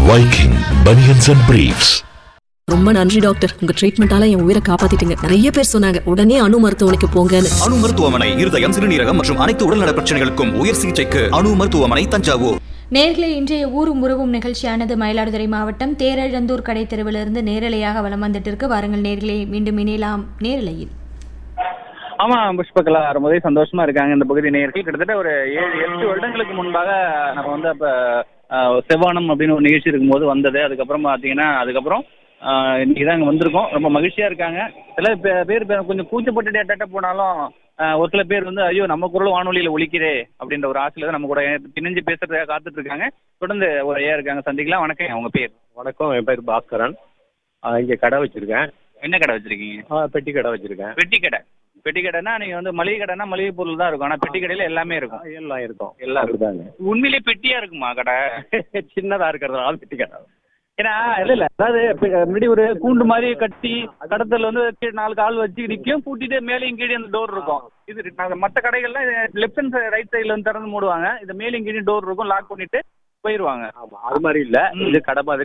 Viking Bunions and Briefs. ரொம்ப நன்றி doctor உங்க ட்ரீட்மெண்டால என் உயிரை காப்பாத்திட்டீங்க நிறைய பேர் சொன்னாங்க உடனே அணு மருத்துவமனைக்கு போங்கன்னு அணு மருத்துவமனை இருதயம் சிறுநீரகம் மற்றும் அனைத்து உடல்நல பிரச்சனைகளுக்கும் உயர் சிகிச்சைக்கு அணு மருத்துவமனை தஞ்சாவூர் நேர்களே இன்றைய ஊரும் உறவும் நிகழ்ச்சியானது மயிலாடுதுறை மாவட்டம் தேரழந்தூர் கடை தெருவிலிருந்து நேரலையாக வலம் வந்துட்டு இருக்கு வாருங்கள் நேர்களே மீண்டும் இணையலாம் நேரலையில் ஆமா புஷ்பகலா ரொம்பவே சந்தோஷமா இருக்காங்க இந்த பகுதி நேயர்கள் கிட்டத்தட்ட ஒரு ஏழு எட்டு வருடங்களுக்கு முன்பாக நம்ம வந்து அப்ப ஆஹ், செவ்வானம் அப்படின்னு ஒரு நிகழ்ச்சி இருக்கும்போது வந்தது அதுக்கப்புறம் பாத்தீங்கன்னா அதுக்கப்புறம் ஆஹ், இன்னைக்கு தான் இங்க வந்திருக்கோம் ரொம்ப மகிழ்ச்சியா இருக்காங்க சில பே- பேர் பே- கொஞ்சம் கூச்சப்பட்டு டேட்டா போனாலும் ஆஹ், ஒரு சில பேர் வந்து ஐயோ நம்ம குரல் வானொலியில ஒலிக்கிறே அப்படின்ற ஒரு ஆசையில தான் நம்ம கூட பிணைஞ்சு பேசுறதுக்காக காத்துட்டு இருக்காங்க தொடர்ந்து ஒரு ஐயா இருக்காங்க சந்திக்கலாம் வணக்கம் அவங்க பேர் வணக்கம் என் பேர் பாஸ்கரன் ஆ, இங்க கடை வச்சிருக்கேன் என்ன கடை வச்சிருக்கீங்க ஆ, பெட்டி கடை வச்சிருக்கேன் பெட்டி கடை பெட்டி கடைனா நீங்க வந்து மளிகை கடைனா மளிகை பொருள் தான் இருக்கும் ஆனா பெட்டி கடையில எல்லாமே இருக்கும் ஆ, எல்லாம் இருக்கும் எல்லாம் இருக்குதாங்க உண்மையிலேயே பெட்டியா இருக்குமா கடை சின்னதா இருக்கிறதுனால பெட்டி கடை ஏன்னா இல்ல இல்ல அதாவது இப்ப முன்னாடி ஒரு கூண்டு மாதிரி கட்டி கடத்தல் வந்து கீழே நாலு கால் வச்சு நிற்கும் பூட்டிட்டு மேலேயும் கீழே அந்த டோர் இருக்கும் இது நாங்க மற்ற கடைகள்ல லெஃப்ட் ஹேண்ட் ரைட் சைடுல வந்து திறந்து மூடுவாங்க இது மேலேயும் கீழே டோர் இருக்கும் லாக் பண்ணிட்டு போயிருவாங்க ஆமா அது மாதிரி இல்ல இது கடை மாதிரி